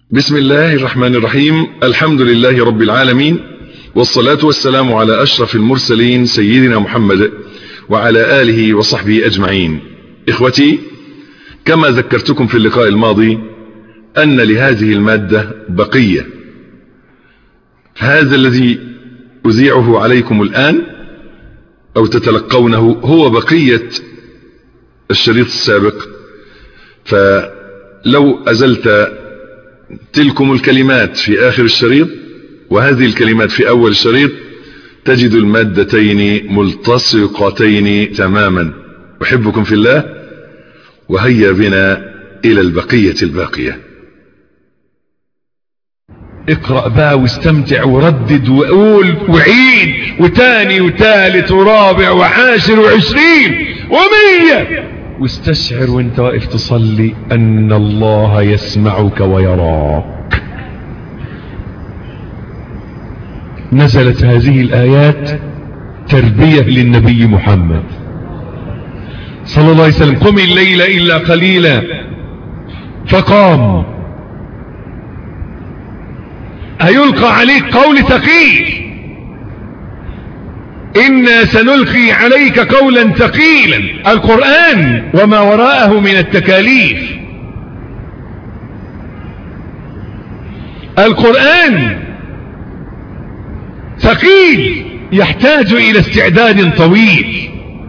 بسم الله الرحمن الرحيم الحمد لله رب العالمين والصلاة والسلام على أشرف المرسلين سيدنا محمد وعلى آله وصحبه أجمعين إخوتي كما ذكرتكم في اللقاء الماضي أن لهذه المادة بقية هذا الذي أذيعه عليكم الآن أو تتلقونه هو بقية الشريط السابق فلو أزلت تلكم الكلمات في آخر الشريط وهذه الكلمات في أول الشريط تجد المادتين ملتصقتين تماما أحبكم في الله وهيا بنا إلى البقية الباقية اقرأ بقى واستمتع وردد وقول وعيد وتاني وتالت ورابع وعاشر وعشرين ومية واستشعر وانت واقف تصلي ان الله يسمعك ويراك نزلت هذه الايات تربية للنبي محمد صلى الله عليه وسلم قم الليل الا قليلا فقام هيلقى عليك قول ثقيل إنا سنلقي عليك قولا ثقيلا القرآن وما وراءه من التكاليف القرآن ثقيل يحتاج إلى استعداد طويل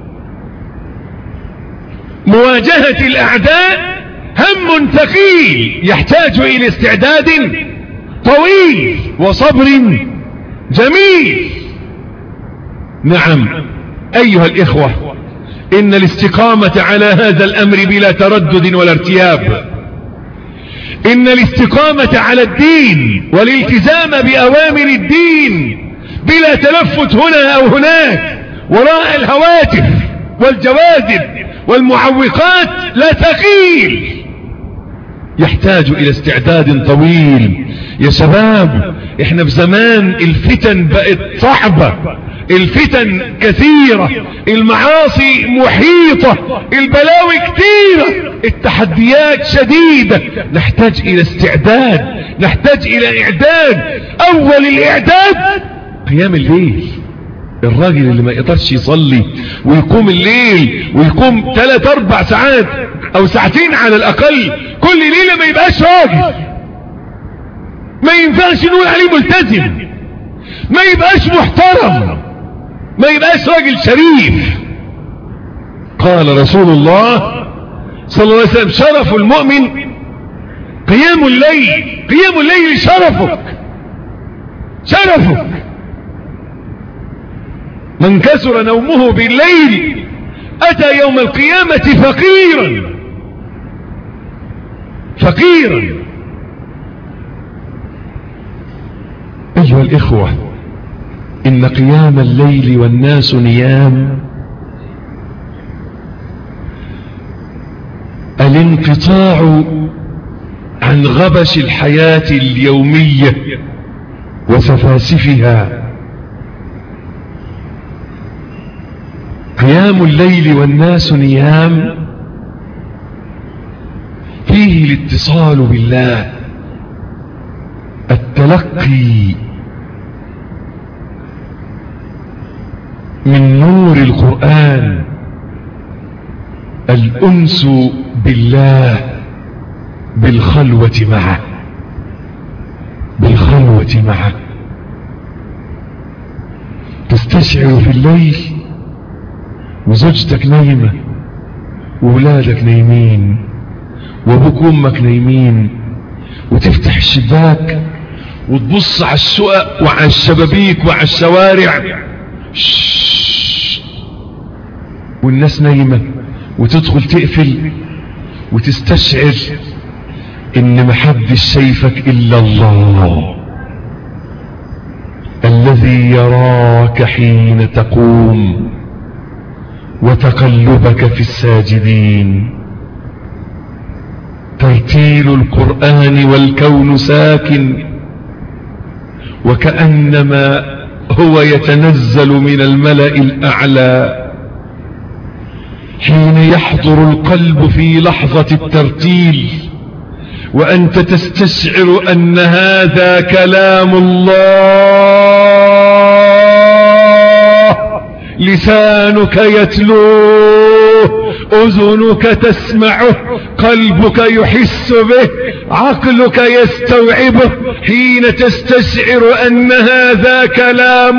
مواجهة الأعداء هم ثقيل يحتاج إلى استعداد طويل وصبر جميل نعم أيها الإخوة إن الاستقامة على هذا الأمر بلا تردد ولا ارتياب إن الاستقامة على الدين والالتزام بأوامر الدين بلا تلفت هنا أو هناك وراء الهواتف والجواذب والمعوقات لا ثقيل يحتاج إلى استعداد طويل يا شباب احنا في زمان الفتن بقت صعبة الفتن كثيرة المعاصي محيطة البلاوي كثيرة التحديات شديدة نحتاج الى استعداد نحتاج الى اعداد اول الاعداد قيام الليل الراجل اللي ما يقدرش يصلي ويقوم الليل ويقوم ثلاث اربع ساعات او ساعتين على الاقل كل ليلة ما يبقاش راجل ما ينفعش نقول عليه ملتزم ما يبقاش محترم ما يبقاش راجل شريف قال رسول الله صلى الله عليه وسلم شرف المؤمن قيام الليل قيام الليل شرفك شرفك من كسر نومه بالليل أتى يوم القيامة فقيرا فقيرا أيها الإخوة إن قيام الليل والناس نيام الانقطاع عن غبش الحياة اليومية وسفاسفها قيام الليل والناس نيام فيه الاتصال بالله التلقي من نور القرآن الأنس بالله بالخلوة معه بالخلوة معه تستشعر في الليل وزوجتك نايمة وولادك نايمين وابوك وامك نايمين وتفتح الشباك وتبص على الشقق وعلى الشبابيك وعلى الشوارع والناس نايمة وتدخل تقفل وتستشعر ان محدش شايفك الا الله الذي يراك حين تقوم وتقلبك في الساجدين ترتيل القرآن والكون ساكن وكأنما هو يتنزل من الملأ الأعلى حين يحضر القلب في لحظة الترتيل وأنت تستشعر أن هذا كلام الله لسانك يتلوه أذنك تسمعه قلبك يحس به عقلك يستوعبه حين تستشعر أن هذا كلام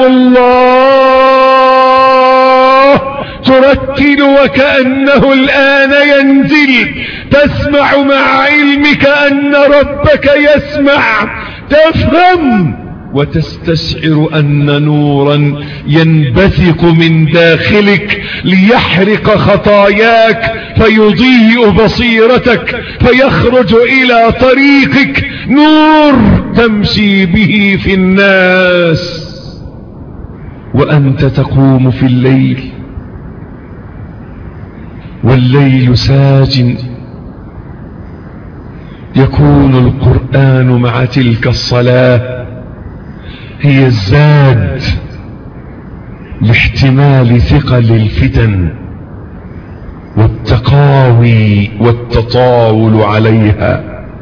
الله ترتل وكأنه الآن ينزل تسمع مع علمك أن ربك يسمع تفهم وتستشعر أن نورا ينبثق من داخلك ليحرق خطاياك فيضيء بصيرتك فيخرج إلى طريقك نور تمشي به في الناس وأنت تقوم في الليل والليل ساج يكون القرآن مع تلك الصلاة هي الزاد لاحتمال ثقل الفتن والتقاوي والتطاول عليها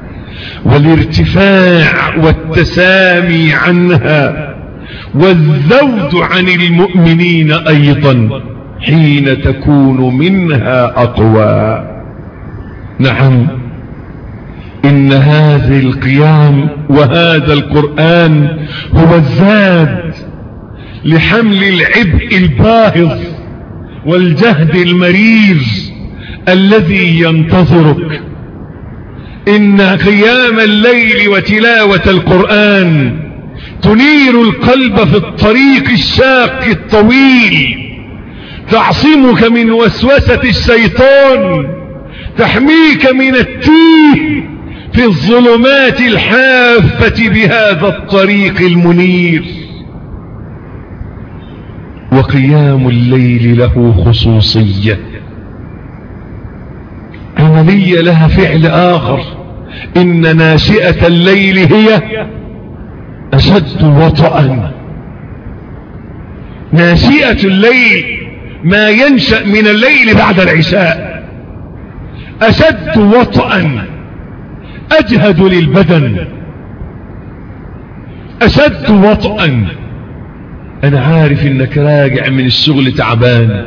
والارتفاع والتسامي عنها والذود عن المؤمنين ايضا حين تكون منها اقوى نعم ان هذه القيام وهذا القرآن هو الزاد لحمل العبء الباهظ والجهد المرير الذي ينتظرك ان قيام الليل وتلاوة القرآن تنير القلب في الطريق الشاق الطويل تعصمك من وسوسة الشيطان تحميك من التيه في الظلمات الحافة بهذا الطريق المنير وقيام الليل له خصوصية عملية لها فعل آخر إن ناشئة الليل هي أشد وطئا ناشئة الليل ما ينشأ من الليل بعد العشاء أشد وطئا أجهد للبدن أشد وطئا أنا عارف إنك راجع من الشغل تعبان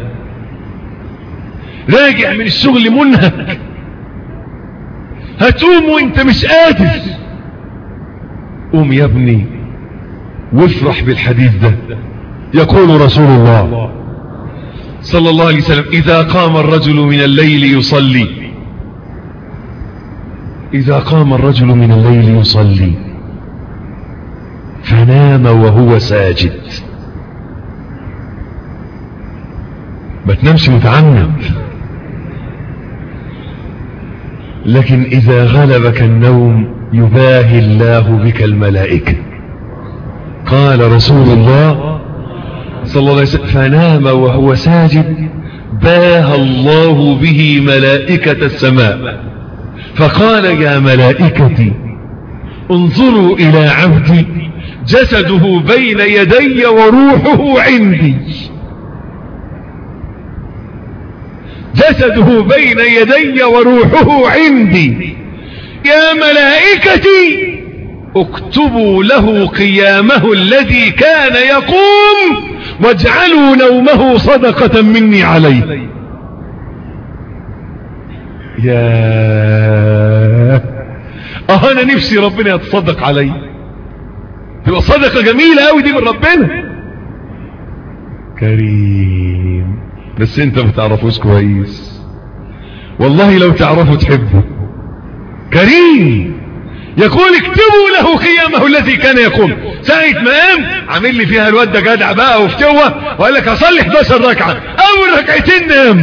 راجع من الشغل منهك هتقوم وانت مش قادر قوم يا ابني وافرح بالحديث ده يقول رسول الله صلى الله عليه وسلم إذا قام الرجل من الليل يصلي إذا قام الرجل من الليل يصلي فنام وهو ساجد ما تنامش متعمد لكن إذا غلبك النوم يباهي الله بك الملائكة قال رسول الله صلى الله عليه وسلم فنام وهو ساجد باهى الله به ملائكة السماء فقال يا ملائكتي انظروا إلى عبدي جسده بين يدي وروحه عندي جسده بين يدي وروحه عندي يا ملائكتي اكتبوا له قيامه الذي كان يقوم واجعلوا نومه صدقة مني عليه يا اه انا نفسي ربنا يتصدق علي تبقى صدقة جميلة قوي دي من ربنا كريم بس انت ما تعرفوش كويس والله لو تعرفوا تحبه كريم يقول اكتبوا له قيامه الذي كان يقوم ساعة ما قام عامل لي فيها الواد ده جدع بقى وفتوه وقال لك اصلي 11 ركعة اول ركعتين نام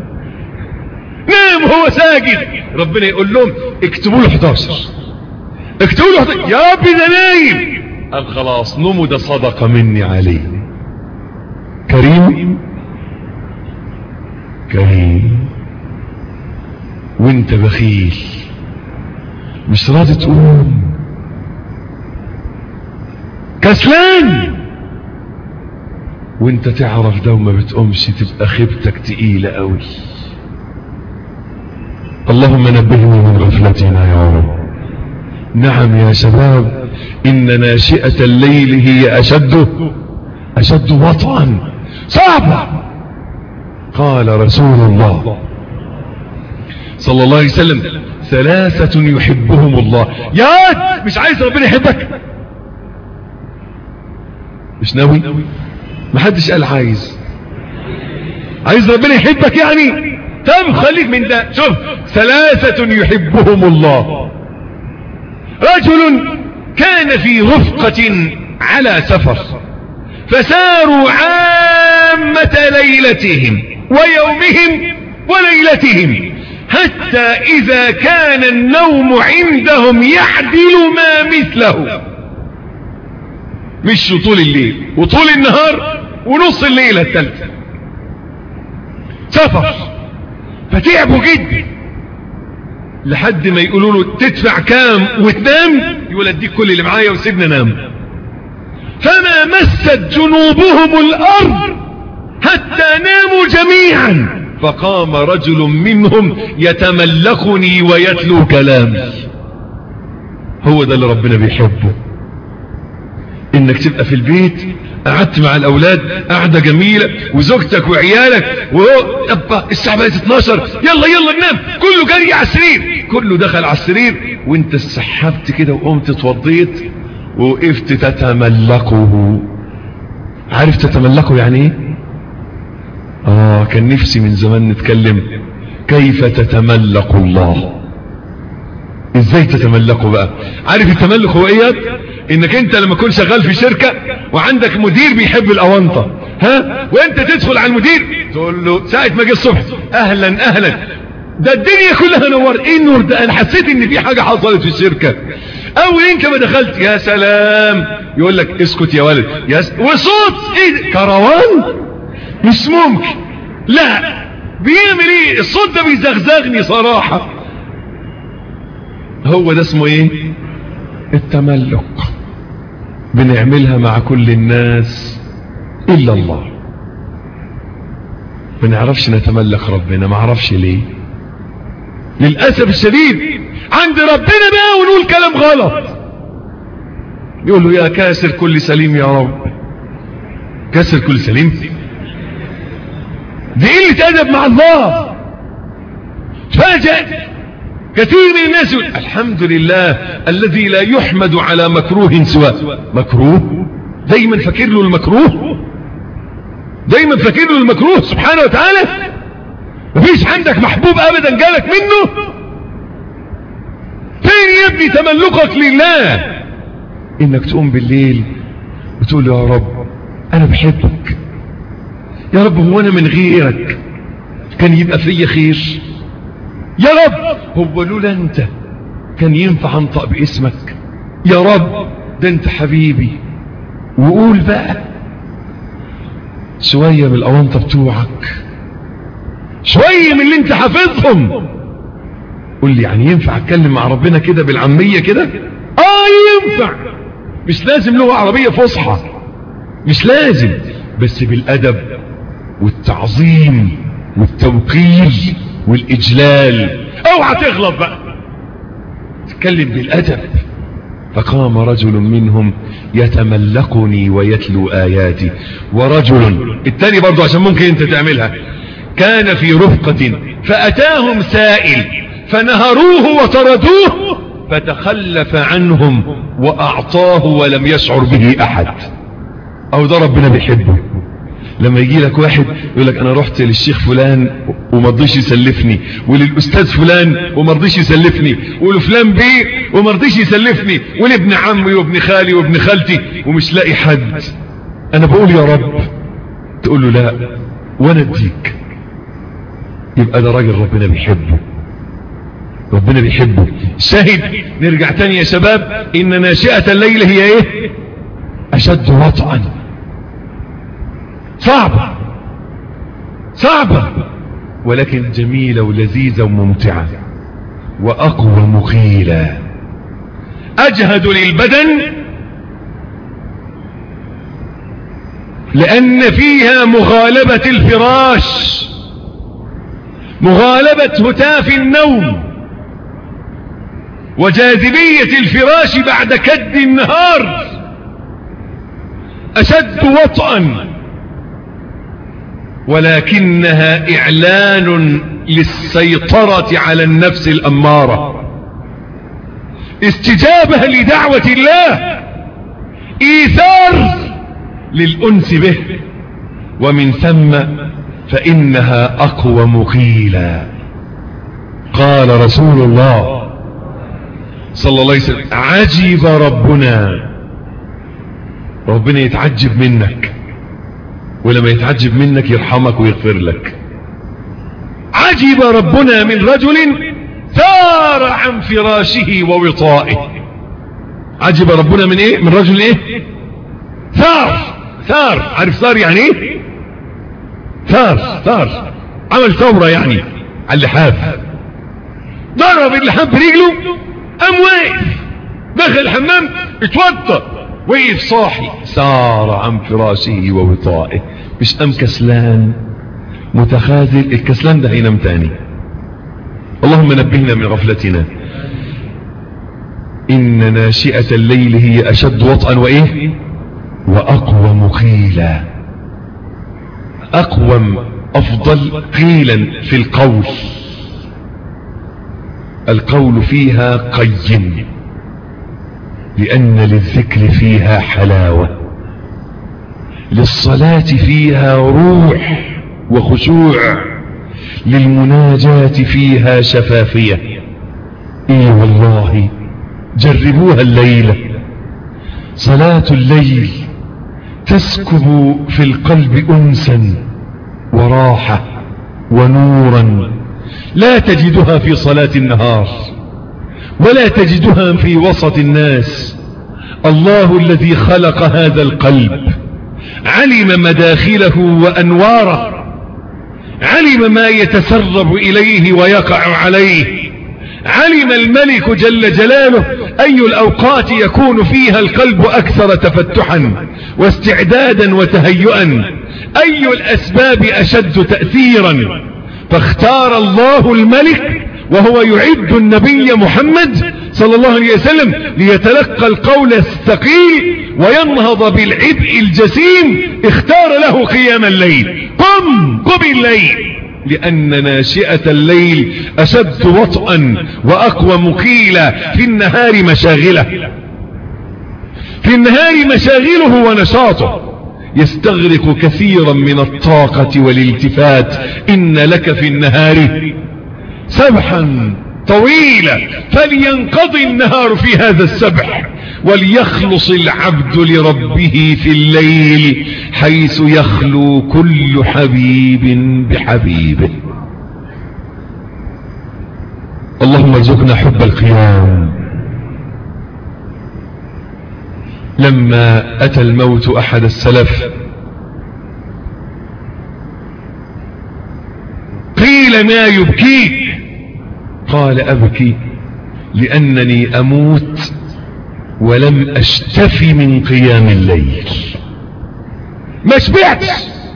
نام هو ساجد ربنا يقول لهم اكتبوا له 11 اكتبوا له 11 يا ربي ده نايم قال خلاص نومه ده صدقة مني عليه كريم كريم وانت بخيل مش راضي تقوم كسلان وانت تعرف ده وما بتقومش تبقى خيبتك تقيلة قوي اللهم نبهني من غفلتنا يا رب نعم يا شباب إن ناشئة الليل هي أشد أشد وطئا صعبة قال رسول الله صلى الله عليه وسلم ثلاثة يحبهم الله يا واد مش عايز ربنا يحبك مش ناوي محدش قال عايز عايز ربنا يحبك يعني طب خليك من ده شوف ثلاثة يحبهم الله رجل كان في رفقة على سفر فساروا عامة ليلتهم ويومهم وليلتهم حتى إذا كان النوم عندهم يعدل ما مثله مش طول الليل وطول النهار ونص الليلة الثالثة سفر فتعبوا جدا لحد ما يقولوا له تدفع كام وتنام يقول اديك كل اللي معايا وسيبنا نام فما مست جنوبهم الارض حتى ناموا جميعا فقام رجل منهم يتملقني ويتلو كلامي هو ده اللي ربنا بيحبه انك تبقى في البيت قعدت مع الاولاد قعدة جميلة وزوجتك وعيالك وهو ابا الساعة بقت 12 يلا يلا ننام كله جري على السرير كله دخل على السرير وانت سحبت كده وقمت اتوضيت ووقفت تتملقه عارف تتملقه يعني ايه اه كان نفسي من زمان نتكلم كيف تتملق الله ازاي تتملقه بقى عارف التملق هو ايه انك انت لما تكون شغال في شركة وعندك مدير بيحب الاونطة ها وانت تدخل على المدير تقول له ساعة ما جه الصبح اهلا اهلا ده الدنيا كلها نور ايه النور ده انا حسيت ان في حاجة حصلت في الشركة اول انت ما دخلت يا سلام يقول لك اسكت يا ولد يا س... وصوت ايه كروان مش ممكن لا بيعمل ايه الصوت ده بيزغزغني صراحة هو ده اسمه ايه التملق بنعملها مع كل الناس الا الله بنعرفش نتملك ربنا ما عرفش ليه للأسف الشديد عند ربنا بقى ونقول كلام غلط يقول له يا كاسر كل سليم يا رب كاسر كل سليم دي قلة أدب مع الله فاجأ كثير من الناس يقول الحمد لله الذي لا يحمد على مكروه سواه مكروه دايما فاكر له المكروه دايما فاكر له المكروه سبحانه وتعالى مفيش عندك محبوب ابدا جالك منه فين يا ابني تملقك لله انك تقوم بالليل وتقول يا رب انا بحبك يا رب هو انا من غيرك كان يبقى فيا خير يا رب هو لولا انت كان ينفع انطق باسمك يا رب ده انت حبيبي وقول بقى شوية من الاوانطة بتوعك شوية من اللي انت حافظهم قول لي يعني ينفع اتكلم مع ربنا كده بالعامية كده اه ينفع مش لازم له عربية فصحى مش لازم بس بالادب والتعظيم والتوقير والاجلال اوعى تغلط بقى تتكلم بالادب فقام رجل منهم يتملقني ويتلو اياتي ورجل التاني برضو عشان ممكن انت تعملها كان في رفقة فاتاهم سائل فنهروه وطردوه فتخلف عنهم واعطاه ولم يشعر به احد او ده ربنا بيحبه لما يجي لك واحد يقول لك انا رحت للشيخ فلان وما رضيش يسلفني وللاستاذ فلان وما رضيش يسلفني ولفلان بيه وما رضيش يسلفني ولابن عمي وابن خالي وابن خالتي ومش لاقي حد انا بقول يا رب تقول له لا وانا اديك يبقى ده راجل ربنا بيحبه ربنا بيحبه شاهد نرجع تاني يا شباب ان ناشئة الليل هي ايه اشد وطئا صعبة صعبة ولكن جميلة ولذيذة وممتعة وأقوى مخيلة أجهد للبدن لأن فيها مغالبة الفراش مغالبة هتاف النوم وجاذبية الفراش بعد كد النهار أشد وطئا ولكنها إعلان للسيطرة على النفس الأمارة استجابة لدعوة الله إيثار للأنس به ومن ثم فإنها أقوم قيلا قال رسول الله صلى الله عليه وسلم عجب ربنا ربنا يتعجب منك ولما يتعجب منك يرحمك ويغفر لك عجب ربنا من رجل ثار عن فراشه ووطائه عجب ربنا من ايه من رجل ايه ثار ثار عارف ثار يعني ايه ثار ثار عمل ثورة يعني على اللحاف ضرب اللحاف برجله قام واقف دخل الحمام اتوضى وقف صاحي سار عن فراشه ووطائه مش قام كسلان متخاذل الكسلان ده هينام تاني اللهم نبهنا من غفلتنا إن ناشئة الليل هي أشد وطئا وإيه وأقوم قيلا أقوم أفضل قيلا في القول القول فيها قيم لأن للذكر فيها حلاوة للصلاة فيها روح وخشوع للمناجاة فيها شفافية اي والله جربوها الليلة صلاة الليل تسكب في القلب أنسا وراحة ونورا لا تجدها في صلاة النهار ولا تجدها في وسط الناس الله الذي خلق هذا القلب علم مداخله وأنواره علم ما يتسرب إليه ويقع عليه علم الملك جل جلاله أي الأوقات يكون فيها القلب أكثر تفتحا واستعدادا وتهيئا أي الأسباب أشد تأثيرا فاختار الله الملك وهو يعد النبي محمد صلى الله عليه وسلم ليتلقى القول الثقيل وينهض بالعبء الجسيم اختار له قيام الليل قم قم الليل لأن ناشئة الليل أشد وطئا وأقوى مقيلا في النهار مشاغلة في النهار مشاغله ونشاطه يستغرق كثيرا من الطاقة والالتفات إن لك في النهار سبحا طويلا فلينقضي النهار في هذا السبح وليخلص العبد لربه في الليل حيث يخلو كل حبيب بحبيبه اللهم ارزقنا حب القيام لما أتى الموت أحد السلف قيل ما يبكيك قال أبكي لأنني أموت ولم أشتفي من قيام الليل ما شبعتش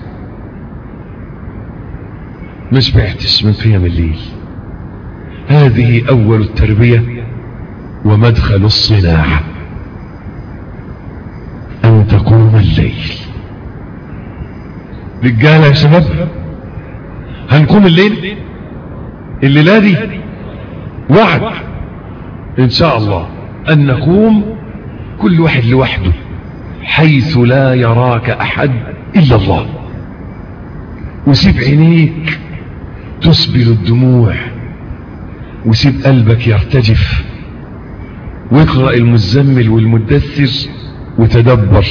ما شبعتش من قيام الليل هذه أول التربية ومدخل الصناعة أن تقوم الليل رجالة يا شباب هنقوم الليل الليلة دي وعد ان شاء الله ان نقوم كل واحد لوحده حيث لا يراك احد الا الله وسيب عينيك تسبل الدموع وسيب قلبك يرتجف واقرأ المزمل والمدثر وتدبر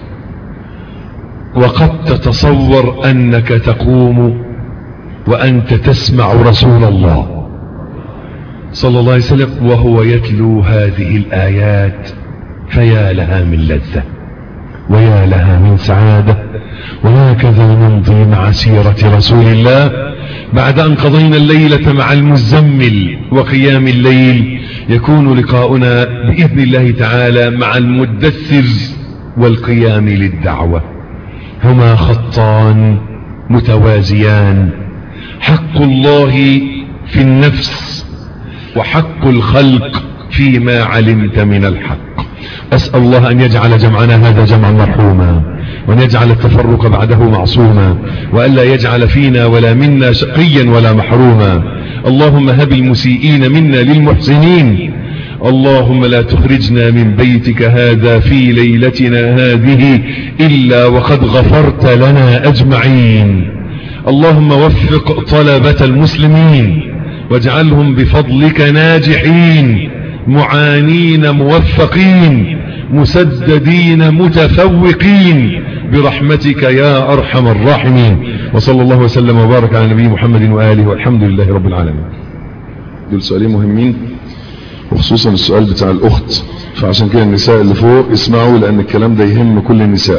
وقد تتصور انك تقوم وأنت تسمع رسول الله صلى الله عليه وسلم وهو يتلو هذه الآيات فيا لها من لذة ويا لها من سعادة وهكذا نمضي مع سيرة رسول الله بعد أن قضينا الليلة مع المزمل وقيام الليل يكون لقاؤنا بإذن الله تعالى مع المدثر والقيام للدعوة هما خطان متوازيان حق الله في النفس وحق الخلق فيما علمت من الحق أسأل الله أن يجعل جمعنا هذا جمعا مرحوما وأن يجعل التفرق بعده معصوما وألا يجعل فينا ولا منا شقيا ولا محروما اللهم هب المسيئين منا للمحسنين اللهم لا تخرجنا من بيتك هذا في ليلتنا هذه إلا وقد غفرت لنا أجمعين اللهم وفق طلبة المسلمين واجعلهم بفضلك ناجحين معانين موفقين مسددين متفوقين برحمتك يا أرحم الراحمين وصلى الله وسلم وبارك على نبي محمد وآله والحمد لله رب العالمين دول سؤالين مهمين وخصوصا السؤال بتاع الأخت فعشان كده النساء اللي فوق اسمعوا لأن الكلام ده يهم كل النساء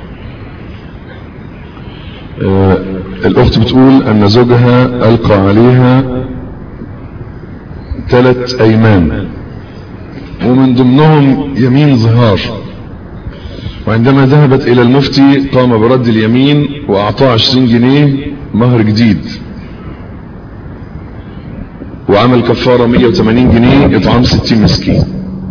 آه الأخت بتقول أن زوجها ألقى عليها ثلاث أيمان ومن ضمنهم يمين ظهار وعندما ذهبت إلى المفتي قام برد اليمين وأعطاه عشرين جنيه مهر جديد وعمل كفارة 180 جنيه إطعام 60 مسكين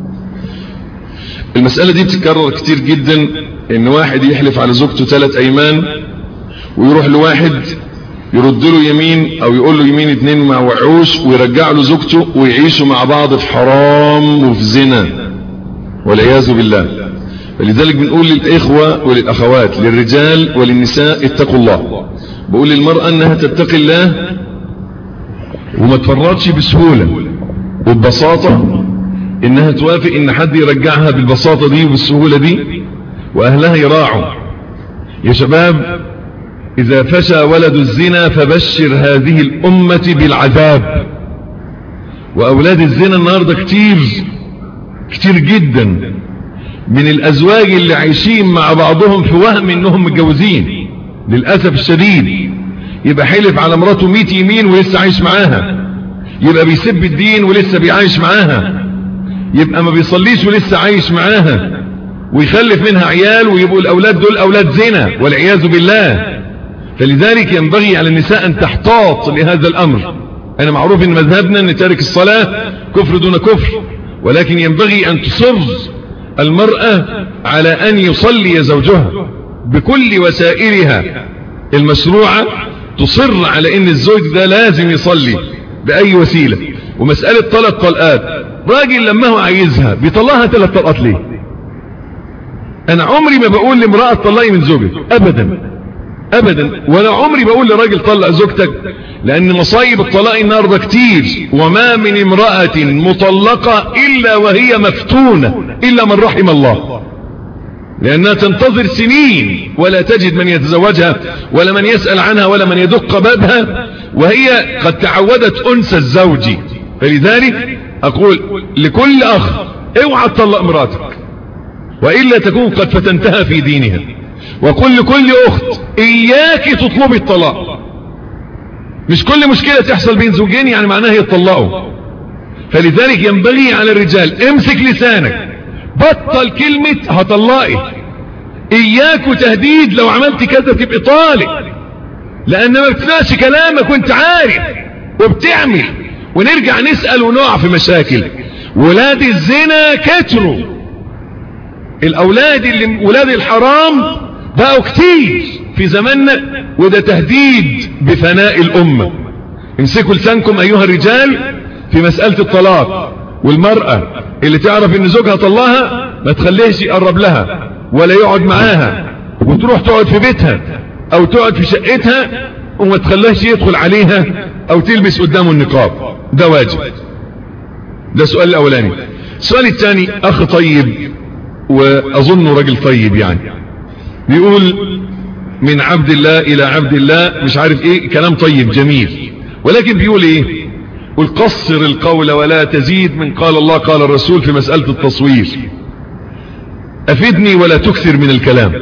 المسألة دي بتتكرر كتير جدا ان واحد يحلف على زوجته ثلاث ايمان ويروح لواحد يرد له يمين او يقول له يمين اتنين ما وعوش ويرجع له زوجته ويعيشوا مع بعض في حرام وفي زنا والعياذ بالله فلذلك بنقول للاخوة وللاخوات للرجال وللنساء اتقوا الله بقول للمرأة انها تتقي الله وما تفرطش بسهولة وببساطة انها توافق ان حد يرجعها بالبساطة دي وبالسهولة دي واهلها يراعوا يا شباب اذا فشى ولد الزنا فبشر هذه الامة بالعذاب واولاد الزنا النهاردة كتير كتير جدا من الازواج اللي عايشين مع بعضهم في وهم انهم متجوزين للأسف الشديد يبقى حلف على مراته 100 يمين ولسه عايش معاها يبقى بيسب الدين ولسه بيعايش معاها يبقى ما بيصليش ولسه عايش معاها ويخلف منها عيال ويبقوا الاولاد دول اولاد زنا والعياذ بالله فلذلك ينبغي على النساء ان تحتاط لهذا الامر انا معروف ان مذهبنا ان تارك الصلاة كفر دون كفر ولكن ينبغي ان تصر المرأة على ان يصلي زوجها بكل وسائلها المشروعة تصر على ان الزوج ده لازم يصلي باي وسيلة ومسألة ثلاث طلقات راجل لما هو عايزها بيطلعها ثلاث طلقات ليه انا عمري ما بقول لامرأة طلقي من زوجك ابدا ابدا ولا عمري بقول لراجل طلق زوجتك لان مصايب الطلاق النهارده كتير وما من امرأة مطلقة الا وهي مفتونة الا من رحم الله لانها تنتظر سنين ولا تجد من يتزوجها ولا من يسأل عنها ولا من يدق بابها وهي قد تعودت انس الزوج فلذلك اقول لكل اخ اوعى تطلق مراتك وإلا تكون قد فتنتها في دينها وقل لكل أخت إياك تطلبي الطلاق مش كل مشكلة تحصل بين زوجين يعني معناها يطلقوا فلذلك ينبغي على الرجال امسك لسانك بطل كلمة هطلقي إياك تهديد لو عملت كذا تبقى طالق لأن ما بتسمعش كلامك وانت عارف وبتعمل ونرجع نسأل ونقع في مشاكل ولاد الزنا كتروا الاولاد اللي ولاد الحرام بقوا كتير في زماننا وده تهديد بفناء الامة امسكوا لسانكم ايها الرجال في مسألة الطلاق والمرأة اللي تعرف ان زوجها طلقها ما تخليهش يقرب لها ولا يقعد معاها وتروح تقعد في بيتها او تقعد في شقتها وما تخليهش يدخل عليها او تلبس قدامه النقاب ده واجب ده السؤال الاولاني السؤال الثاني اخ طيب واظنه راجل طيب يعني بيقول من عبد الله الى عبد الله مش عارف ايه كلام طيب جميل ولكن بيقول ايه قل قصر القول ولا تزيد من قال الله قال الرسول في مسألة التصوير افدني ولا تكثر من الكلام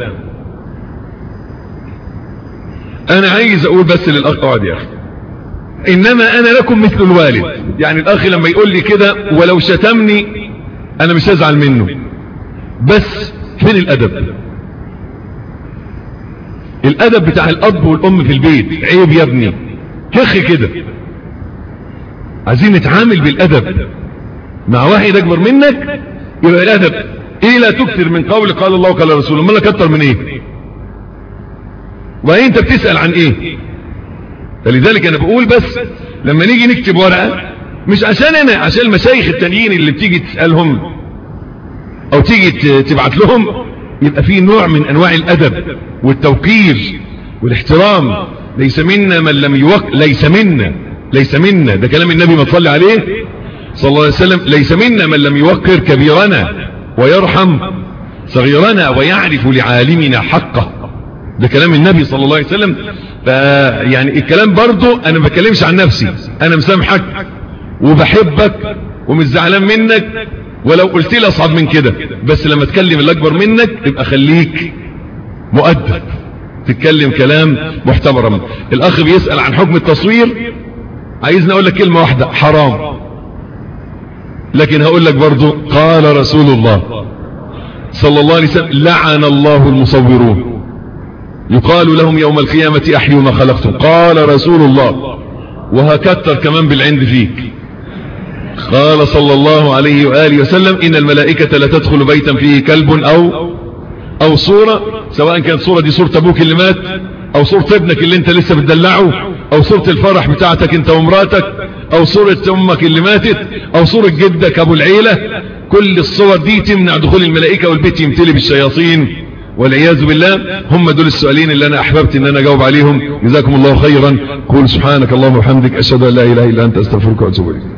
انا عايز اقول بس للاخ اقعد يا اخي انما انا لكم مثل الوالد يعني الاخ لما يقول لي كده ولو شتمني انا مش هزعل منه بس فين الادب الادب بتاع الاب والام في البيت عيب يا ابني كخ كده عايزين نتعامل بالادب مع واحد اكبر منك يبقى الادب ايه لا تكثر من قول قال الله قال رسوله امال اكتر من ايه وبعدين انت بتسال عن ايه فلذلك انا بقول بس لما نيجي نكتب ورقه مش عشان انا عشان المشايخ التانيين اللي بتيجي تسالهم او تيجي تبعت لهم يبقى في نوع من انواع الادب والتوقير والاحترام ليس منا من لم يوق ليس منا ليس منا ده كلام النبي ما تصلي عليه صلى الله عليه وسلم ليس منا من لم يوقر كبيرنا ويرحم صغيرنا ويعرف لعالمنا حقه ده كلام النبي صلى الله عليه وسلم يعني الكلام برضو انا ما بتكلمش عن نفسي انا مسامحك وبحبك ومش زعلان منك ولو قلت لي اصعب من كده بس لما تكلم اللي اكبر منك يبقى خليك مؤدب تتكلم كلام محترم الاخ بيسأل عن حكم التصوير عايزني اقول لك كلمة واحدة حرام لكن هقول لك برضو قال رسول الله صلى الله عليه وسلم لعن الله المصورون يقال لهم يوم القيامة احيوا ما خلقتم قال رسول الله وهكتر كمان بالعند فيك قال صلى الله عليه وآله وسلم إن الملائكة لا تدخل بيتا فيه كلب أو أو صورة سواء كانت صورة دي صورة أبوك اللي مات أو صورة ابنك اللي انت لسه بتدلعه أو صورة الفرح بتاعتك انت ومراتك أو صورة أمك اللي ماتت أو صورة جدك أبو العيلة كل الصور دي تمنع دخول الملائكة والبيت يمتلي بالشياطين والعياذ بالله هم دول السؤالين اللي انا احببت ان انا اجاوب عليهم جزاكم الله خيرا قول سبحانك اللهم وبحمدك اشهد ان لا اله الا انت استغفرك واتوب اليك